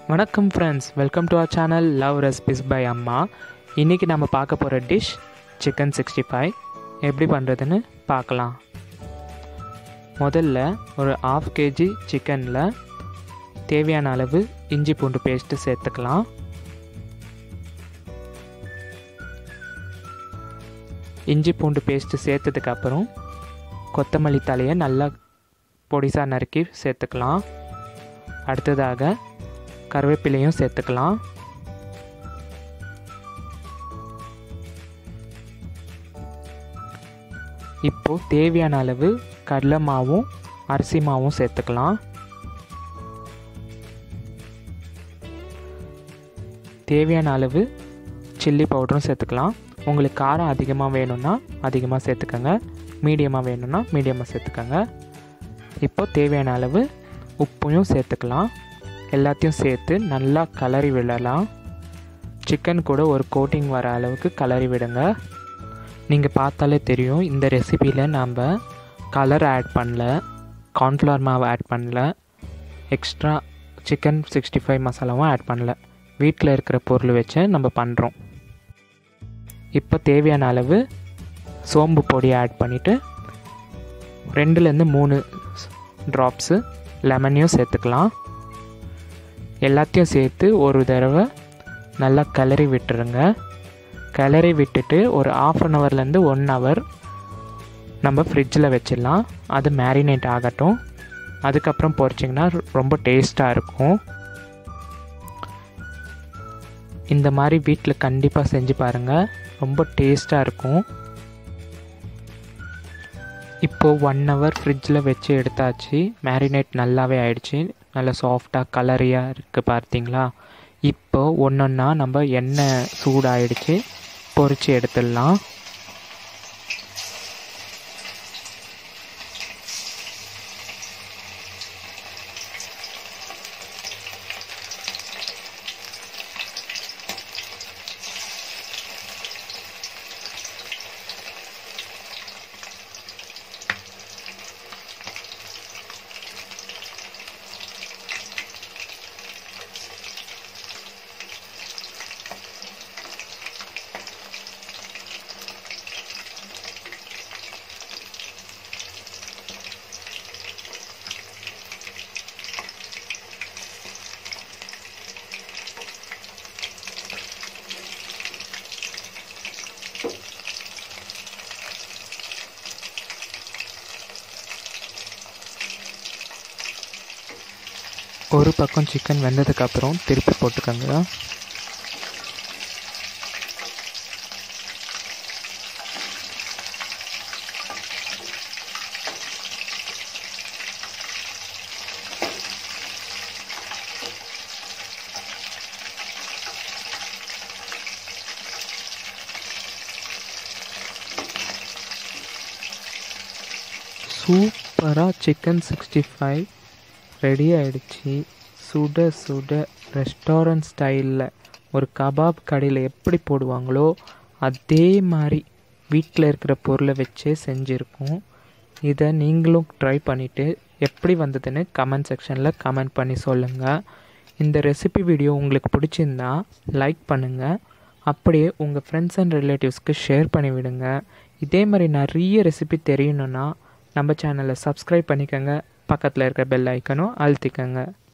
வணக்கம் friends welcome to our channel love recipes by Amma இன்றைக்கி நம்ம பார்க்க போகிற டிஷ் சிக்கன் சிக்ஸ்டி ஃபைவ் எப்படி பண்ணுறதுன்னு பார்க்கலாம் முதல்ல ஒரு ஆஃப் கேஜி சிக்கனில் தேவையான அளவு இஞ்சி பூண்டு பேஸ்ட்டு சேர்த்துக்கலாம் இஞ்சி பூண்டு பேஸ்ட்டு சேர்த்ததுக்கப்புறம் கொத்தமல்லி தலையை நல்லா பொடிசாக நறுக்கி சேர்த்துக்கலாம் அடுத்ததாக கருவேப்பிலையும் சேர்த்துக்கலாம் இப்போது தேவையான அளவு கடலை மாவும் அரிசி மாவும் சேர்த்துக்கலாம் தேவையான அளவு சில்லி பவுடரும் சேர்த்துக்கலாம் உங்களுக்கு காரம் அதிகமாக வேணும்னா அதிகமாக சேர்த்துக்கோங்க மீடியமாக வேணும்னா மீடியமாக சேர்த்துக்கோங்க இப்போ தேவையான அளவு உப்பையும் சேர்த்துக்கலாம் எல்லாத்தையும் சேர்த்து நல்லா கலரி விடலாம் சிக்கன் கூட ஒரு கோட்டிங் வர அளவுக்கு கலரி விடுங்க நீங்கள் பார்த்தாலே தெரியும் இந்த ரெசிப்பியில் நம்ம கலர் ஆட் பண்ணல கார்ன்ஃப்ளவர் மாவு ஆட் பண்ணல எக்ஸ்ட்ரா சிக்கன் சிக்ஸ்டி ஃபைவ் மசாலாவும் ஆட் பண்ணல வீட்டில் இருக்கிற பொருள் வச்சு நம்ம பண்ணுறோம் இப்போ தேவையான அளவு சோம்பு பொடி ஆட் பண்ணிவிட்டு ரெண்டுலேருந்து மூணு ட்ராப்ஸு லெமனையும் சேர்த்துக்கலாம் எல்லாத்தையும் சேர்த்து ஒரு தடவை நல்லா கிளறி விட்டுருங்க கிளறி விட்டுட்டு ஒரு ஆஃப் அன் ஹவர்லேருந்து ஒன் ஹவர் நம்ம ஃப்ரிட்ஜில் வச்சிடலாம் அது மேரினேட் ஆகட்டும் அதுக்கப்புறம் பொறிச்சிங்கன்னா ரொம்ப டேஸ்ட்டாக இருக்கும் இந்த மாதிரி வீட்டில் கண்டிப்பாக செஞ்சு பாருங்கள் ரொம்ப டேஸ்ட்டாக இருக்கும் இப்போது ஒன் ஹவர் ஃப்ரிட்ஜில் வச்சு எடுத்தாச்சு மேரினேட் நல்லாவே ஆயிடுச்சு நல்லா சாஃப்டாக கலரியாக இருக்குது பார்த்தீங்களா இப்போ ஒன்று ஒன்றா நம்ம எண்ணெய் சூடாயிடுச்சு பொறிச்சு எடுத்துடலாம் ஒரு பக்கம் சிக்கன் வெந்ததுக்கப்புறம் திருப்பி போட்டுக்கோங்க சூப்பராக சிக்கன் சிக்ஸ்டி ஃபைவ் ரெடி ஆகிடுச்சு சுட சுட ரெஸ்டாரண்ட் ஸ்டைலில் ஒரு கபாப் கடையில் எப்படி போடுவாங்களோ அதே மாதிரி வீட்டில் இருக்கிற பொருளை வச்சே செஞ்சுருக்கோம் இதை நீங்களும் ட்ரை பண்ணிவிட்டு எப்படி வந்ததுன்னு கமெண்ட் செக்ஷனில் கமெண்ட் பண்ணி சொல்லுங்கள் இந்த ரெசிபி வீடியோ உங்களுக்கு பிடிச்சிருந்தா லைக் பண்ணுங்கள் அப்படியே உங்கள் ஃப்ரெண்ட்ஸ் அண்ட் ரிலேட்டிவ்ஸ்க்கு ஷேர் பண்ணி விடுங்க இதே மாதிரி நிறைய ரெசிபி தெரியணுன்னா நம்ம சேனலை சப்ஸ்கிரைப் பண்ணிக்கோங்க பக்கத்தில் இருக்கிற பெல் ஐக்கனும் அழுத்திக்கோங்க